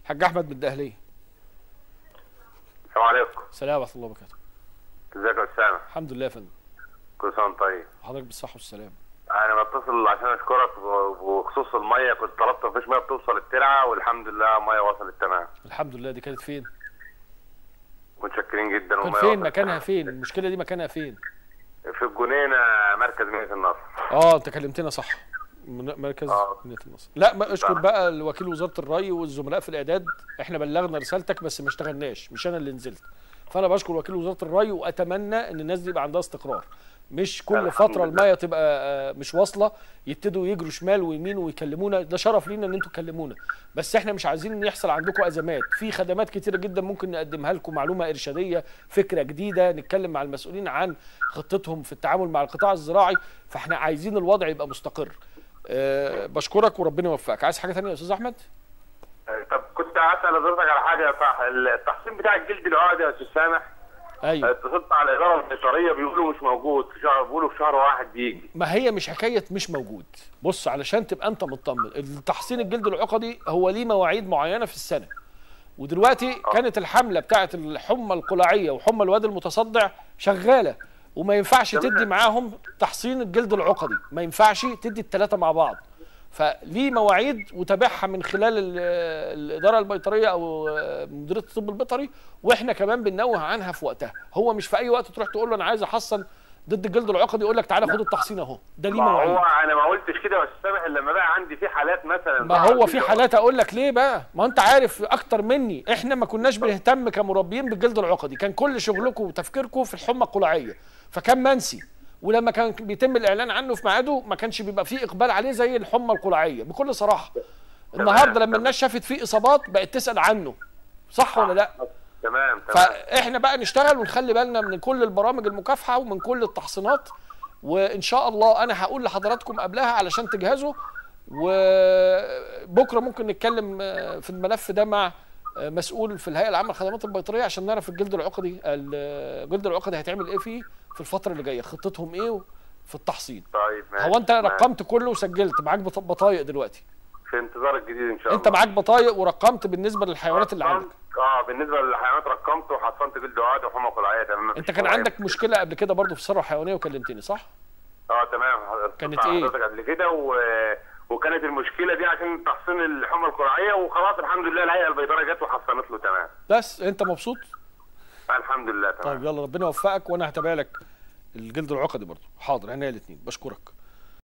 حاج احمد من الدهليه السلام عليكم سلام ورحمه الله وبركاته ازيك يا اسامه الحمد لله يا فندم كل سنه وانت طيب حضرتك بالصحه والسلامه انا بتصل عشان اشكرك بخصوص الميه كنت طلبت مفيش ميه بتوصل الترعه والحمد لله الميه وصلت تمام الحمد لله دي كانت فين متشكرين جدا كان والمية فين وصلت مكانها تمام. فين المشكله دي مكانها فين في الجنينه مركز مياه النصر اه انت كلمتنا صح من- مركز آه. مدينه النصر لا ما اشكر صح. بقى الوكيل وزاره الري والزملاء في الاعداد احنا بلغنا رسالتك بس ما اشتغلناش مش انا اللي نزلت فانا بشكر وكيل وزاره الري واتمنى ان الناس دي يبقى عندها استقرار مش كل الحمد فتره لله. الميه تبقى آه، مش واصله يبتدوا يجروا شمال ويمين ويكلمونا ده شرف لينا ان انتوا تكلمونا بس احنا مش عايزين ان يحصل عندكم ازمات في خدمات كتيره جدا ممكن نقدمها لكم معلومه ارشاديه فكره جديده نتكلم مع المسؤولين عن خطتهم في التعامل مع القطاع الزراعي فاحنا عايزين الوضع يبقى مستقر أه بشكرك وربنا يوفقك عايز حاجه ثانيه يا استاذ احمد طب كنت اسال حضرتك على حاجه صح التحصين بتاع الجلد العقدي يا استاذ سامح ايوه اتصلت على الاداره البيطريه بيقولوا مش موجود في شهر بيقولوا في شهر واحد بيجي ما هي مش حكايه مش موجود بص علشان تبقى انت مطمن التحصين الجلد العقدي هو ليه مواعيد معينه في السنه ودلوقتي كانت الحمله بتاعه الحمى القلاعيه وحمى الواد المتصدع شغاله وما ينفعش تمام. تدي معاهم تحصين الجلد العقدي ما ينفعش تدي الثلاثه مع بعض فليه مواعيد وتابعها من خلال ال- الاداره البيطريه او مديريه الطب البيطري واحنا كمان بننوه عنها في وقتها هو مش في اي وقت تروح تقول له انا عايز احصن ضد الجلد العقدي يقول لك تعالى خد التحصين اهو ده ليه ما مواعيد هو انا ما قلتش كده بس سامح إلا لما بقى عندي في حالات مثلا ما هو في حالات اقول لك ليه بقى ما انت عارف اكتر مني احنا ما كناش بنهتم كمربيين بالجلد العقدي كان كل شغلكم وتفكيركم في الحمى القلاعيه فكان منسي ولما كان بيتم الاعلان عنه في ميعاده ما كانش بيبقى فيه اقبال عليه زي الحمى القلاعيه بكل صراحه النهارده لما الناس شافت فيه اصابات بقت تسال عنه صح ولا لا تمام تمام فاحنا بقى نشتغل ونخلي بالنا من كل البرامج المكافحه ومن كل التحصينات وان شاء الله انا هقول لحضراتكم قبلها علشان تجهزوا وبكره ممكن نتكلم آه، في الملف ده مع آه، مسؤول في الهيئه العامه للخدمات البيطريه عشان نعرف الجلد العقدي الجلد العقدي هيتعمل ايه فيه في الفتره اللي جايه خطتهم ايه في التحصين طيب ماشي هو انت ماشي. رقمت كله وسجلت معاك بط- بطايق دلوقتي في انتظار الجديد ان شاء الله انت معاك بطايق ورقمت بالنسبه للحيوانات اللي عندك اه بالنسبه للحيوانات رقمت وحصنت جلد عقد وحمى قلعيه تمام مفيش انت كان مواعيد. عندك مشكله قبل كده برضه في الثروه الحيوانيه وكلمتني صح اه تمام كانت اتصلت على ايه؟ حضرتك قبل كده و... وكانت المشكله دي عشان تحصين الحمى القرعيه وخلاص الحمد لله الهيئه البيطريه جت وحصنت له تمام بس انت مبسوط الحمد لله تمام طيب يلا ربنا يوفقك وانا هتابع لك الجلد العقدي برضه حاضر عينيا الاثنين بشكرك